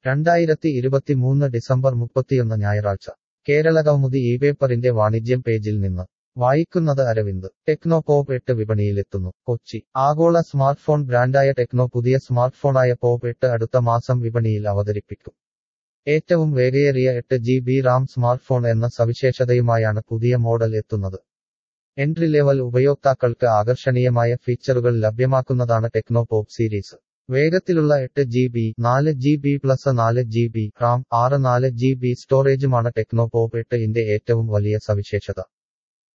രണ്ടായിരത്തി ഇരുപത്തിമൂന്ന് ഡിസംബർ മുപ്പത്തിയൊന്ന് ഞായറാഴ്ച കേരള കൗമുദി ഈ പേപ്പറിന്റെ വാണിജ്യം പേജിൽ നിന്ന് വായിക്കുന്നത് അരവിന്ദ് ടെക്നോ പോപ്പ് എട്ട് വിപണിയിലെത്തുന്നു കൊച്ചി ആഗോള സ്മാർട്ട്ഫോൺ ബ്രാൻഡായ ടെക്നോ പുതിയ സ്മാർട്ട്ഫോണായ പോപ്പ് എട്ട് അടുത്ത മാസം വിപണിയിൽ അവതരിപ്പിക്കും ഏറ്റവും വേഗയേറിയ എട്ട് ജി ബി റാം സ്മാർട്ട്ഫോൺ എന്ന സവിശേഷതയുമായാണ് പുതിയ മോഡൽ എത്തുന്നത് എൻട്രി ലെവൽ ഉപയോക്താക്കൾക്ക് ആകർഷണീയമായ ഫീച്ചറുകൾ ലഭ്യമാക്കുന്നതാണ് ടെക്നോ പോപ്പ് സീരീസ് വേഗത്തിലുള്ള എട്ട് ജി ബി നാല് ജി ബി പ്ലസ് നാല് ജി ബി റാം ആറ് നാല് ജി ബി സ്റ്റോറേജുമാണ് ടെക്നോ പോപ്പ് എട്ട് ഇന്റെ ഏറ്റവും വലിയ സവിശേഷത